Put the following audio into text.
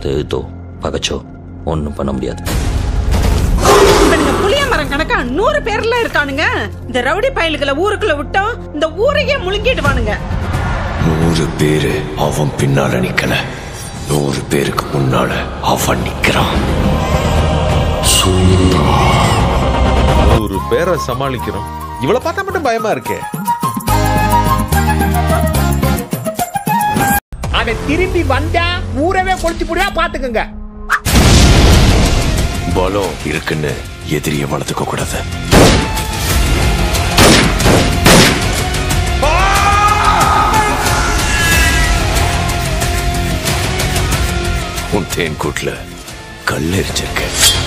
பார்த்து எழுத்தோ பகச்சோ ஒன்றும் பண்ண முடியாது இவனுங்க புளிய மரம் கணக்கா நூறு பேர்ல இருக்கானுங்க இந்த ரவுடி பயலுகளை ஊருக்குள்ள விட்டோம் இந்த ஊரையே முழுங்கிடுவானுங்க நூறு பேரு அவன் பின்னால நிக்கல நூறு பேருக்கு முன்னால அவன் நிக்கிறான் ஒரு பேரை சமாளிக்கிறோம் இவளை பார்த்தா மட்டும் பயமா இருக்கே அவன் திரும்பி வந்தா ஊரவே கொளுத்தி போடுவா பாத்துக்கங்க பலம் இருக்குன்னு எதிரிய வளர்த்துக்க கூடாது உன் தேன் கூட்டுல கல் எரிச்சிருக்க